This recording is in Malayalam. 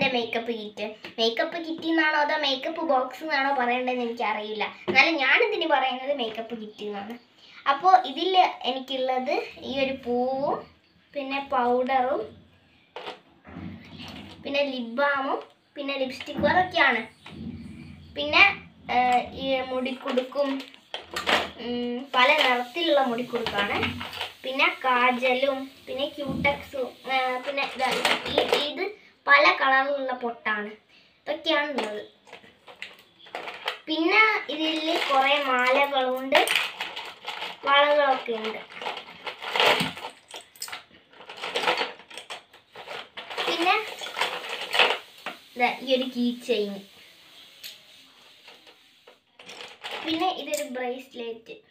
എൻ്റെ മേക്കപ്പ് കിറ്റ് മേക്കപ്പ് കിറ്റിൽ നിന്നാണോ അതോ മേക്കപ്പ് ബോക്സിൽ നിന്നാണോ പറയേണ്ടതെന്ന് എനിക്കറിയില്ല എന്നാലും ഞാനിതിന് പറയുന്നത് മേക്കപ്പ് കിറ്റിൽ നിന്നാണ് അപ്പോൾ ഇതിൽ എനിക്കുള്ളത് ഈ ഒരു പൂവും പിന്നെ പൗഡറും പിന്നെ ലിപ് ബാമും പിന്നെ ലിപ്സ്റ്റിക്കും അതൊക്കെയാണ് പിന്നെ ആ, ഈ മുടിക്കുടുക്കും ഉം, പല നിറത്തിലുള്ള മുടിക്കുടുക്കാണ് പിന്നെ കാജലും പിന്നെ ക്യൂടെക്സും ആ, പിന്നെ ഇതാ ഈ ഇത് പല കളറിലുള്ള പൊട്ടാണ് ഇതൊക്കെയാണ് ഉള്ളത് പിന്നെ ഇതിൽ കുറേ മാലകളുണ്ട് വളകളൊക്കെ ഉണ്ട് പിന്നെ ദാ ഈ ഒരു കീ ചെയിൻ പിന്നെ ഇതൊരു ബ്രേസ്ലെറ്റ്